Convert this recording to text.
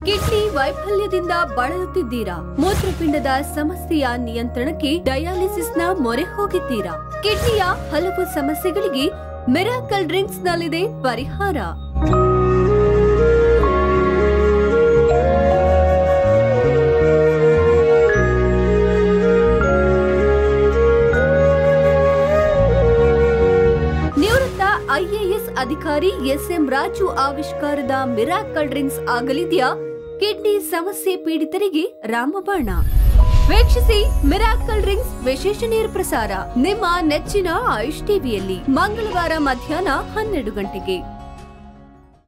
kidney ವೈಫಲ್ಯದಿಂದ ಬಳಲುತ್ತಿದ್ದೀರಾ ಮೂತ್ರಪಿಂಡದ ಸಮಸ್ಯೆಯ ನಿಯಂತ್ರಣಕ್ಕೆ ಡಯಾಲಿಸಿಸ್ನ ಮೊರೆ ಹೋಗಿದ್ದೀರಾ ಕಿಡ್ನಿಯ ಹಲವು ಸಮಸ್ಯೆಗಳಿಗೆ ಮಿರಾಕಲ್ ಡ್ರಿಂಕ್ಸ್ ನಲ್ಲಿದೆ ಪರಿಹಾರ ನಿವೃತ್ತ ಐಎಎಸ್ ಅಧಿಕಾರಿ ಎಸ್ಎಂ ರಾಜು ಆವಿಷ್ಕಾರದ ಮಿರಾಕಲ್ ಡ್ರಿಂಕ್ಸ್ ಆಗಲಿದೆಯಾ ಕಿಡ್ನಿ ಸಮಸ್ಯೆ ಪೀಡಿತರಿಗೆ ರಾಮಬಾಣ ವೀಕ್ಷಿಸಿ ಮಿರಾಕಲ್ ಡ್ರಿಂಕ್ಸ್ ವಿಶೇಷ ನೇರ ಪ್ರಸಾರ ನಿಮ್ಮ ನೆಚ್ಚಿನ ಆಯುಷ್ ಟಿವಿಯಲ್ಲಿ ಮಂಗಳವಾರ ಮಧ್ಯಾಹ್ನ ಹನ್ನೆರಡು ಗಂಟೆಗೆ